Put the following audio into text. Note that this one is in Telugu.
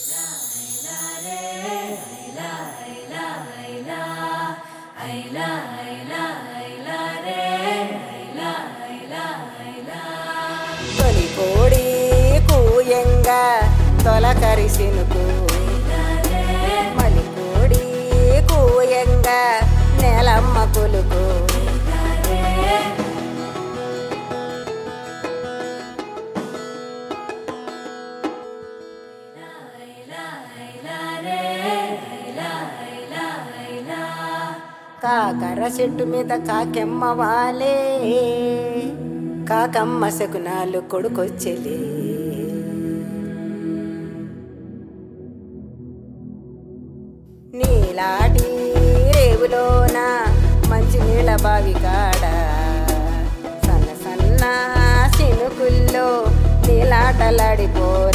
తొలి కోడి కూయంగా తొలకరి సినుకు మలి కోడి కూయంగా నేలమ్మ కొలుకు కాకర చెట్టు మీద కాకెమ్మ వాలే కాకమ్మ శకునాలు కొడుకొచ్చెలే నీలాటి రేవులోన మంచి నీళ్ళ బావి కాడ సన్న సన్న సినుకుల్లో నీలాటలాడిపోరా